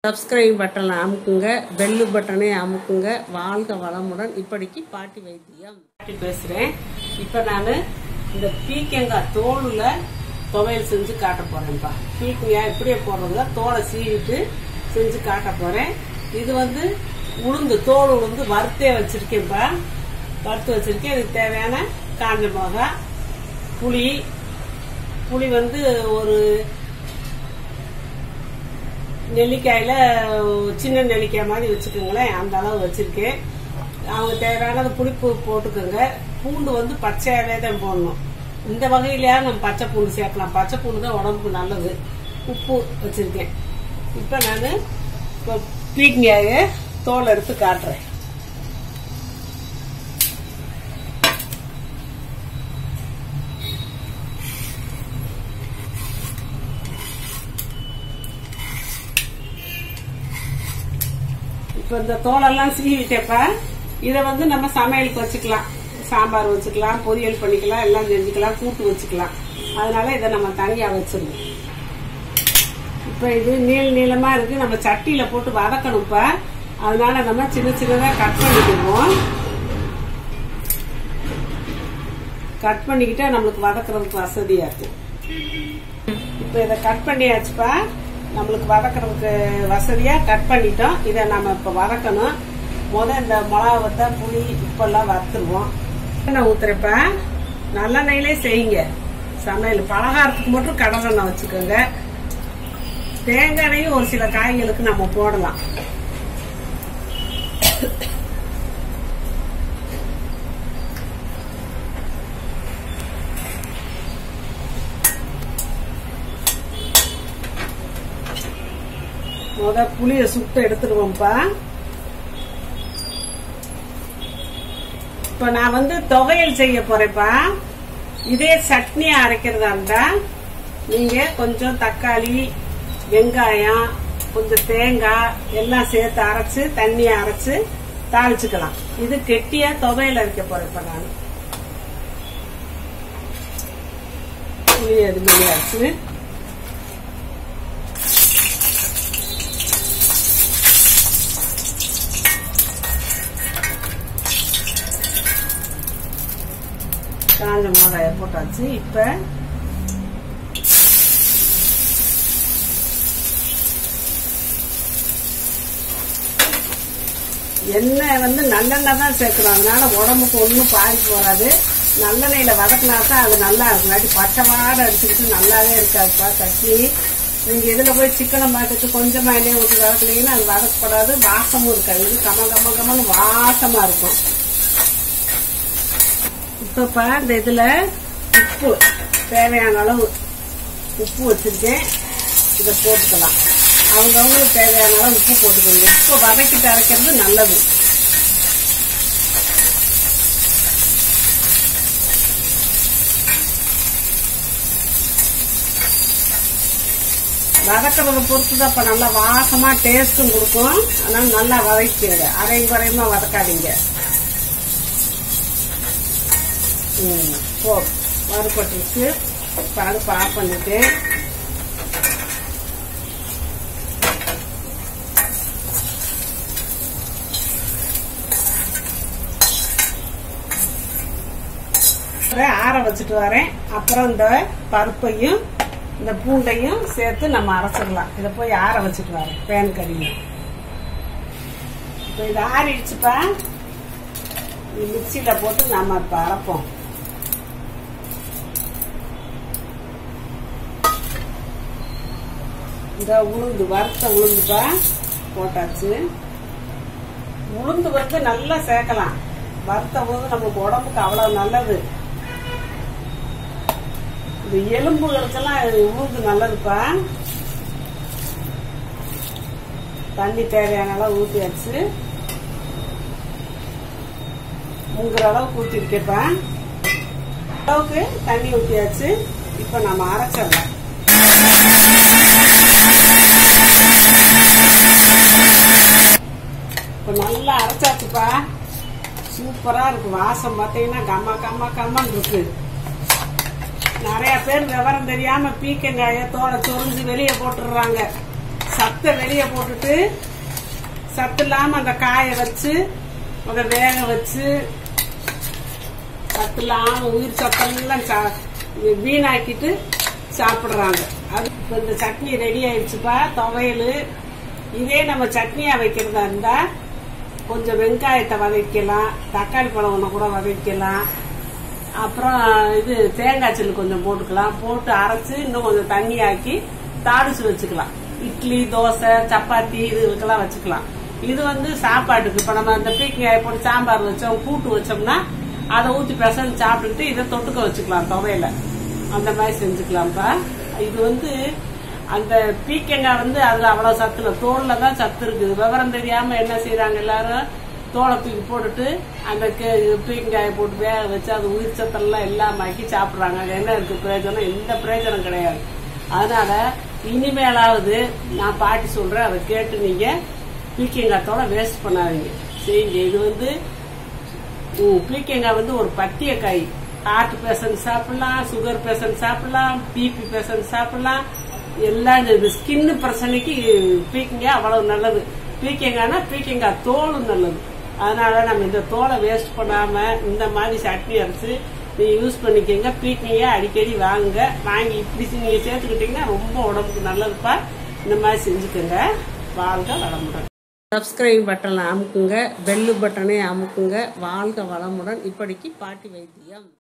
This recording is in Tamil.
சப்ஸ்கிரைப் பட்டனை அமுக்குங்க பெல்லு பட்டனை அமுக்குங்க வாழ்க வளமுடன் இப்படிக்கு பாட்டி வைத்தியம் பாட்டி பேசுறேன் இப்ப நான் இந்த பீக்கங்காய் தோலுல துவையல் செஞ்சு காட்ட போறேன்ப்பா பீக்கங்காய் இப்படியே போடுறதுல தோலை சீவிட்டு செஞ்சு காட்ட போறேன் இது வந்து உளுந்து தோல் உளுந்து வறுத்தே வச்சிருக்கேன்ப்பா வறுத்து வச்சிருக்கேன் இதுக்கு தேவையான காஞ்ச மிளகா புளி புளி வந்து ஒரு நெல்லிக்காயில சின்ன நெல்லிக்காய் மாதிரி வச்சுக்கோங்களேன் அந்த அளவு வச்சிருக்கேன் அவங்க தேவையானது புளிப்பு போட்டுக்கோங்க பூண்டு வந்து பச்சையாவே தான் போடணும் இந்த வகையிலயா நம்ம பச்சை பூண்டு சேர்க்கலாம் பச்சை பூண்டு தான் உடம்புக்கு நல்லது உப்பு வச்சிருக்கேன் இப்போ நான் இப்போ பீக்கங்காய தோல் எடுத்து காட்டுறேன் இப்போ இந்த தோலெல்லாம் சீவிட்டப்ப இதை வந்து நம்ம சமையலுக்கு வச்சுக்கலாம் சாம்பார் வச்சுக்கலாம் பொரியல் பண்ணிக்கலாம் எல்லாம் செஞ்சுக்கலாம் கூட்டு வச்சுக்கலாம் அதனால இதை நம்ம தனியா வச்சிருவோம் இப்ப இது நீள நீளமா இருக்கு நம்ம சட்டியில போட்டு வதக்கணும் இப்ப அதனால நம்ம சின்ன சின்னதா கட் பண்ணிக்குவோம் கட் பண்ணிக்கிட்டா நம்மளுக்கு வதக்குறதுக்கு வசதியா இருக்கு இப்ப இதை கட் பண்ணியாச்சுப்பா நம்மளுக்கு வதக்குறதுக்கு வசதியா கட் பண்ணிட்டோம் இதை நம்ம இப்ப வதக்கணும் முத இந்த மிளகாவத்தை புளி உப்பெல்லாம் வறுத்துருவோம் எண்ணெய் ஊத்துறப்ப நல்லெண்ணெயிலே செய்யுங்க சமையல் பலகாரத்துக்கு மட்டும் கடலெண்ணெய் வச்சுக்கோங்க தேங்காய் எண்ணெயும் ஒரு சில காய்களுக்கு நம்ம போடலாம் முத புளிய சுட்டு எடுத்துருவோம்ப்பா இப்ப நான் வந்து துவையல் செய்ய போறேன்ப்பா இதே சட்னி அரைக்கிறதா இருந்தா நீங்க கொஞ்சம் தக்காளி வெங்காயம் கொஞ்சம் தேங்காய் எல்லாம் சேர்த்து அரைச்சு தண்ணியை அரைச்சு தாளிச்சுக்கலாம் இது கெட்டியா துவையல் அரைக்க போறேன் இப்ப நான் புளி அது பண்ணியாச்சு காஞ்ச மிளகாய போட்டாச்சு இப்ப எண்ணெய் வந்து நல்லெண்ணெய் தான் சேர்க்கணும் அதனால உடம்புக்கு ஒன்றும் பாதிப்பு வராது நல்லெண்ணெயில வதக்கினா தான் அது நல்லா இருக்கும் இல்லாட்டி பச்சை வாடை அடிச்சுக்கிட்டு நல்லாவே இருக்காதுப்பா சட்னி நீங்க இதுல போய் சிக்கனை மாட்டுட்டு கொஞ்சமா எண்ணெய் ஊற்றி வதக்குனீங்கன்னா அது வதக்கப்படாது வாசமும் இருக்காது இது கம கம கமன்னு வாசமா இருக்கும் இப்பப்பா இந்த இதுல உப்பு தேவையான அளவு உப்பு வச்சிருக்கேன் இதை போட்டுக்கலாம் அவங்கவுங்களுக்கு தேவையான அளவு உப்பு போட்டுக்கோங்க உப்பு வதக்கிட்டு அரைக்கிறது நல்லது வதக்கிறத பொறுத்து தான் இப்ப நல்லா வாசமா டேஸ்டும் கொடுக்கும் அதனால நல்லா வதக்கிடுங்க அரையும் குறையுமா வதக்காதீங்க ம், போ வறுபட்டுருச்சு இப்போ அடுப்பு ஆஃப் பண்ணிட்டு அப்புறம் ஆற வச்சுட்டு வரேன் அப்புறம் இந்த பருப்பையும் இந்த பூண்டையும் சேர்த்து நம்ம அரைச்சிடலாம் இதை போய் ஆற வச்சுட்டு வரேன் பேன் கறியும் இப்போ இது ஆறிடுச்சுப்பா மிக்சியில போட்டு நம்ம இப்ப அரைப்போம் இந்த உளுந்து வறுத்த உளுந்துப்பா போட்டாச்சு உளுந்து வந்து நல்லா சேர்க்கலாம் வறுத்த உளுந்து நமக்கு உடம்புக்கு அவ்வளவு நல்லது இந்த எலும்புகளுக்கெல்லாம் உளுந்து நல்லதுப்பா தண்ணி தேவையான அளவு ஊற்றியாச்சு முங்குற அளவுக்கு ஊற்றிருக்கேப்பா அளவுக்கு தண்ணி ஊற்றியாச்சு இப்போ நம்ம அரைச்சிடலாம் இப்போ நல்லா அரைச்சாச்சுப்பா சூப்பரா இருக்கு வாசம் பார்த்தீங்கன்னா கம்மா கம்மா கம்மன் இருக்கு நிறைய பேர் விவரம் தெரியாம பீக்கங்காய தோலை சொரிஞ்சு வெளியே போட்டுடுறாங்க சத்தை வெளியே போட்டுட்டு சத்து இல்லாம அந்த காயை வச்சு அதை வேக வச்சு சத்து இல்லாம உயிர் சத்தெல்லாம் சா- வீணாக்கிட்டு சாப்பிடுறாங்க அது இப்ப இந்த சட்னி ரெடி ஆயிடுச்சுப்பா துவையல் இதே நம்ம சட்னியா வைக்கிறதா இருந்தா கொஞ்சம் வெங்காயத்தை வதக்கலாம் தக்காளி பழம் ஒன்று கூட வதக்கலாம் அப்புறம் இது தேங்காய் சில்லு கொஞ்சம் போட்டுக்கலாம் போட்டு அரைச்சு இன்னும் கொஞ்சம் தண்ணி ஆக்கி தாளிச்சு வச்சுக்கலாம் இட்லி தோசை சப்பாத்தி இதுக்கெல்லாம் வச்சுக்கலாம் இது வந்து சாப்பாட்டுக்கு இப்ப நம்ம அந்த பீக்காய் போட்டு சாம்பார் வச்சோம் கூட்டு வச்சோம்னா அதை ஊத்தி பிசைஞ்சு சாப்பிட்டுட்டு இதை தொட்டுக்க வச்சுக்கலாம் துவையில அந்த மாதிரி செஞ்சுக்கலாம்ப்பா இது வந்து அந்த பீக்கங்காய் வந்து அதுல அவ்வளவு சத்து இல்லை தோல்ல தான் சத்து இருக்குது விவரம் தெரியாம என்ன செய்யறாங்க எல்லாரும் தோலை தூக்கி போட்டுட்டு அந்த கே- பீக்கங்காயை போட்டு வேக வச்சு அது உயிர் சத்தெல்லாம் எல்லாம் ஆக்கி சாப்பிடுறாங்க அது என்ன இருக்கு பிரயோஜனம் எந்த பிரயோஜனம் கிடையாது அதனால இனிமேலாவது நான் பாட்டி சொல்றேன் அதை கேட்டு நீங்க பீக்கங்காய் தோலை வேஸ்ட் பண்ணாதீங்க செய்யுங்க இது வந்து ம், பீக்கங்காய் வந்து ஒரு பத்திய காய் ஹார்ட் பேஷண்ட் சாப்பிடலாம் சுகர் பேஷண்ட் சாப்பிடலாம் பிபி பேஷண்ட் சாப்பிடலாம் எல்லாம் இது ஸ்கின் பிரச்சனைக்கு பீக்கங்காய் அவ்வளவு நல்லது பீக்கங்காய்னா பீக்கங்காய் தோலும் நல்லது அதனால நம்ம இந்த தோலை வேஸ்ட் பண்ணாம இந்த மாதிரி சட்னி அரைச்சு நீங்க யூஸ் பண்ணிக்கங்க பீக்கங்காய் அடிக்கடி வாங்குங்க வாங்கி இப்படி நீங்க சேர்த்துக்கிட்டீங்கன்னா ரொம்ப உடம்புக்கு நல்லதுப்பா இந்த மாதிரி செஞ்சுக்கோங்க வாழ்க வளமுடன் சப்ஸ்கிரைப் பட்டனை அமுக்குங்க பெல்லு பட்டனை அமுக்குங்க வாழ்க வளமுடன் இப்படிக்கு பாட்டி வைத்தியம்